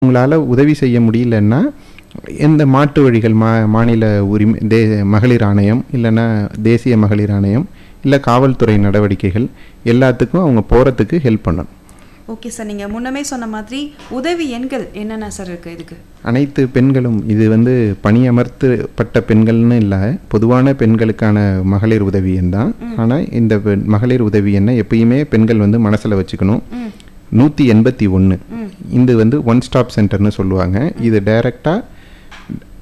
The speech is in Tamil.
உங்களால் உதவி செய்ய முடியலன்னா எந்த மாட்டு வழிகள் மா மாநில உரிமை தே மகளிர் ஆணையம் இல்லைன்னா தேசிய மகளிர் ஆணையம் இல்லை காவல்துறை நடவடிக்கைகள் எல்லாத்துக்கும் அவங்க போகிறதுக்கு ஹெல்ப் பண்ணணும் ஓகே சார் நீங்கள் முன்னமே சொன்ன மாதிரி உதவி எண்கள் என்னென்ன சார் இருக்குது இதுக்கு அனைத்து பெண்களும் இது வந்து பணியமர்த்தப்பட்ட பெண்கள்னு இல்லை பொதுவான பெண்களுக்கான மகளிர் உதவி எண் தான் ஆனால் இந்த பெண் மகளிர் உதவி எண்ணை எப்பயுமே பெண்கள் வந்து மனசில் வச்சுக்கணும் ம் நூற்றி எண்பத்தி ஒன்று ம் இது வந்து ஒன் ஸ்டாப் சென்டர்னு சொல்லுவாங்க இது டைரெக்டாக